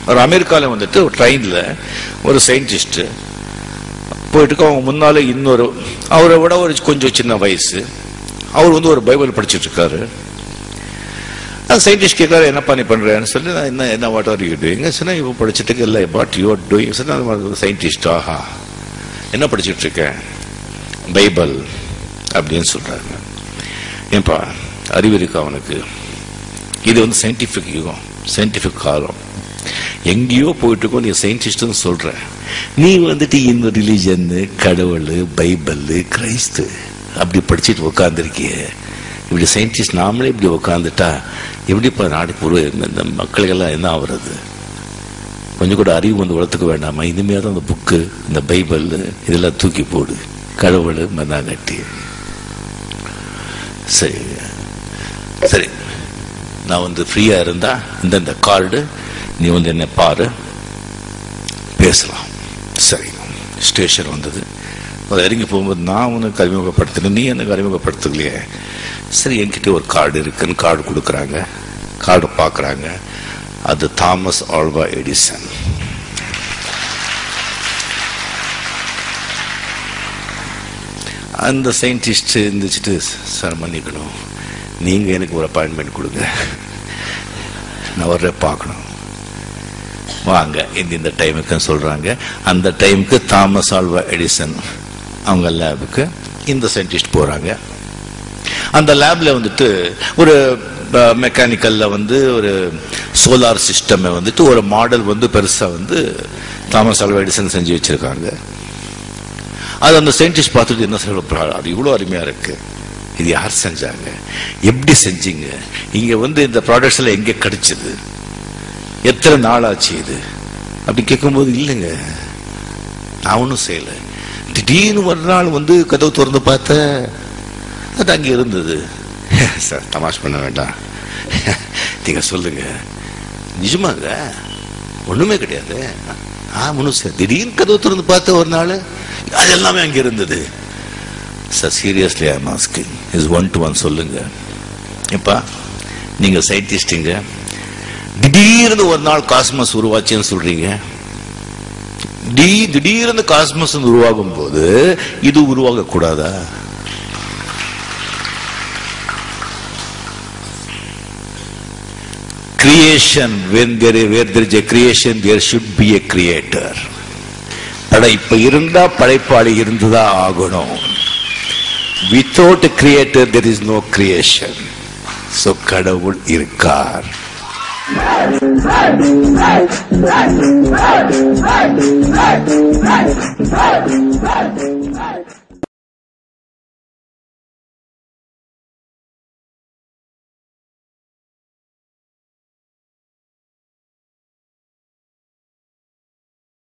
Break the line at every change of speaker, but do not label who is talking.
ஒரு அமெரிக்காவில் வந்துட்டு ஒரு ட்ரெயினில் ஒரு சயின்டிஸ்ட்டு போயிட்டு அவங்க முன்னால இன்னொரு அவரை விட ஒரு கொஞ்சம் சின்ன வயசு அவர் வந்து ஒரு பைபிள் படிச்சுட்டு இருக்காரு அந்த சயின்டிஸ்ட் கேட்காரு என்னப்பா நீ பண்றேன்னு சொல்லி நான் என்ன என்ன வாட் ஆர் யூ டூயிங் சொன்னா இப்போ படிச்சுட்டு இல்லை வாட் யூ ஆர் டூயிங் சொன்னா சயின்டிஸ்ட் ஆஹா என்ன படிச்சுட்டு இருக்கேன் பைபிள் அப்படின்னு சொல்றாங்க ஏன்பா அறிவு இருக்கா அவனுக்கு இது வந்து சயின்டிஃபிக் யுகம் சயின்டிஃபிக் காலம் எங்கேயோ போயிட்டு இருக்கோம் நீ சயின்டிஸ்ட்னு சொல்ற நீ வந்துட்டு இந்த ரிலீஜன் கடவுள் பைபிள் கிறிஸ்து அப்படி படிச்சுட்டு உட்காந்துருக்கிய இப்படி சயின்டிஸ்ட் நாமளே இப்படி உட்காந்துட்டா எப்படி இப்போ நாடு ஒரு இந்த மக்களுக்கெல்லாம் என்ன ஆகுறது கொஞ்சம் கூட அறிவு வந்து வளர்த்துக்க வேண்டாமா இனிமேல் அந்த புக்கு இந்த பைபிள் இதெல்லாம் தூக்கி போடு கடவுள் மண்ணாங்கட்டி சரி சரி நான் வந்து ஃப்ரீயா இருந்தா இந்த இந்த கார்டு நீ வந்து என்ன பாரு பேசலாம் சரி ஸ்டேஷன் வந்தது அது இறங்கி போகும்போது நான் உனக்கு அறிமுகப்படுத்தினேன் நீ எனக்கு அறிமுகப்படுத்தலையே சரி என்கிட்ட ஒரு கார்டு இருக்குன்னு கார்டு கொடுக்குறாங்க கார்டு பார்க்குறாங்க அது தாமஸ் ஆல்வா எடிசன் அந்த சயின்டிஸ்ட் இருந்துச்சுட்டு சார் மன்னிக்கணும் நீங்கள் எனக்கு ஒரு அப்பாயின்மெண்ட் கொடுங்க நான் வர்ற பார்க்கணும் வாங்க இந்த இந்த டைமுக்குன்னு சொல்கிறாங்க அந்த டைமுக்கு தாமஸ் ஆல்வா எடிசன் அவங்க லேபுக்கு இந்த சயின்டிஸ்ட் போகிறாங்க அந்த லேப்ல வந்துட்டு ஒரு மெக்கானிக்கல்ல வந்து ஒரு சோலார் சிஸ்டம் வந்துட்டு ஒரு மாடல் வந்து பெருசா வந்து தாமஸ் ஆல்வா எடிசன் செஞ்சு வச்சிருக்காங்க அது அந்த சயின்டிஸ்ட் பார்த்துட்டு என்ன சொல்ல அது இவ்வளோ அருமையா இருக்கு இது யார் செஞ்சாங்க எப்படி செஞ்சீங்க இங்க வந்து இந்த ப்ராடக்ட்ஸ் எல்லாம் எங்க கிடைச்சது எத்தனை நாள் ஆச்சு இது அப்படி கேட்கும்போது இல்லைங்க நான் ஒன்றும் செய்யலை திடீர்னு ஒரு நாள் வந்து கதவு திறந்து பார்த்தேன் அது அங்கே இருந்தது சார் தமாஷ் பண்ண வேண்டாம் நீங்க சொல்லுங்க நிஜமாங்க ஒண்ணுமே கிடையாது ஆ ஒன்றும் சார் திடீர்னு கதவு திறந்து பார்த்த ஒரு நாள் அது எல்லாமே அங்கே இருந்தது sir seriously I masking is one to one சொல்லுங்க இப்பா நீங்க சயின்டிஸ்டுங்க திடீர்னு ஒரு நாள் காஸ்மஸ் உருவாச்சுன்னு சொல்றீங்க தி- திடீர்னு காஸ்மஸ் உருவாகும் போது இது உருவாக கூடாதா creation when there where there is a creation there should be a creator படைப்பு இருந்தா படைப்பாளி இருந்துதான் ஆகணும் without creator there is no creation so கடவுள் இருக்கார்
Right.